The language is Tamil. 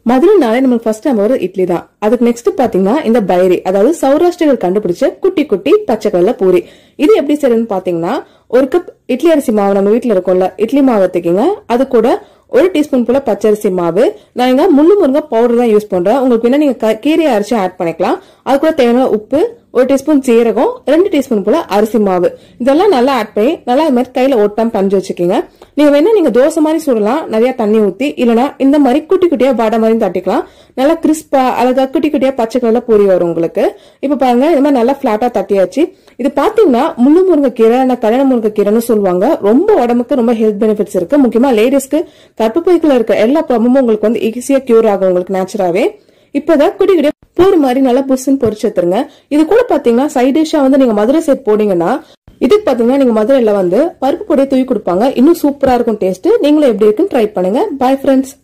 மதுரைனாலே நமக்கு ஃபர்ஸ்ட் டைம் வரும் இட்லி தான் அதுக்கு நெக்ஸ்ட் பாத்தீங்கன்னா இந்த பைரி அதாவது சௌராஷ்டிரர்கள் கண்டுபிடிச்ச குட்டி குட்டி பச்சை கலர்ல பூரி இது எப்படி செய்யறதுன்னு பாத்தீங்கன்னா ஒரு கப் இட்லி அரிசி மாவு நம்ம வீட்ல இருக்கும்ல இட்லி மாவு எடுத்துக்கிங்க அது கூட ஒரு டீஸ்பூன் போல பச்சரிசி மாவு நான் இங்க முள்ளு முருங்கை பவுடர் தான் யூஸ் பண்றேன் உங்களுக்கு வேணா நீங்க க- கீரையை அரைச்சு ஆட் பண்ணிக்கலாம் அது கூட தேவையான உப்பு ஒரு டீஸ்பூன் சீரகம் ரெண்டு டீஸ்பூன் போல அரிசி மாவு இதெல்லாம் நல்லா ஆட் பண்ணி நல்லா இது மாதிரி கையில ஒட்டாம பஞ்சு வச்சுக்கோங்க நீங்க வேணா நீங்க தோசை மாதிரி சுடலாம் நிறைய தண்ணி ஊத்தி இல்லனா இந்த மாதிரி குட்டி குட்டியா வடை மாதிரி தட்டிக்கலாம் நல்லா கிறிஸ்பா அழகா குட்டி குட்டியா பச்சை கலர்ல பொரி வரும் உங்களுக்கு இப்ப பாருங்க இந்த மாதிரி நல்லா பிளாட்டா தட்டியாச்சு இது பாத்தீங்கன்னா முள்ளு முருங்கைக்கீரை அந்த கல்யாண முருங்கைக்கீரைன்னு சொல்லுவாங்க ரொம்ப உடம்புக்கு ரொம்ப ஹெல்த் பெனிஃபிட்ஸ் இருக்கு முக்கியமா லேடிஸ்க்கு கர்ப்பப்பைக்குள்ள இருக்க எல்லா ப்ராப்ளமும் உங்களுக்கு வந்து ஈஸியா கியூர் ஆகும் உங்களுக்கு நேச்சுராவே இப்பதான் குட்டி குட்டியா பூரி மாதிரி நல்லா புஷ்ன்னு பொரிச்சு எடுத்துருங்க இது கூட பாத்தீங்கன்னா சைட் டிஷ்ஷா வந்து நீங்க மதுரை சைட் போனீங்கன்னா இதுக்கு பாத்தீங்கன்னா நீங்க மதுரையில வந்து பருப்பு பொடியை தூவி கொடுப்பாங்க இன்னும் சூப்பரா இருக்கும் டேஸ்ட் நீங்களும் எப்படி இருக்குன்னு ட்ரை பண்ணுங்க பை ஃப்ரெண்ட்ஸ்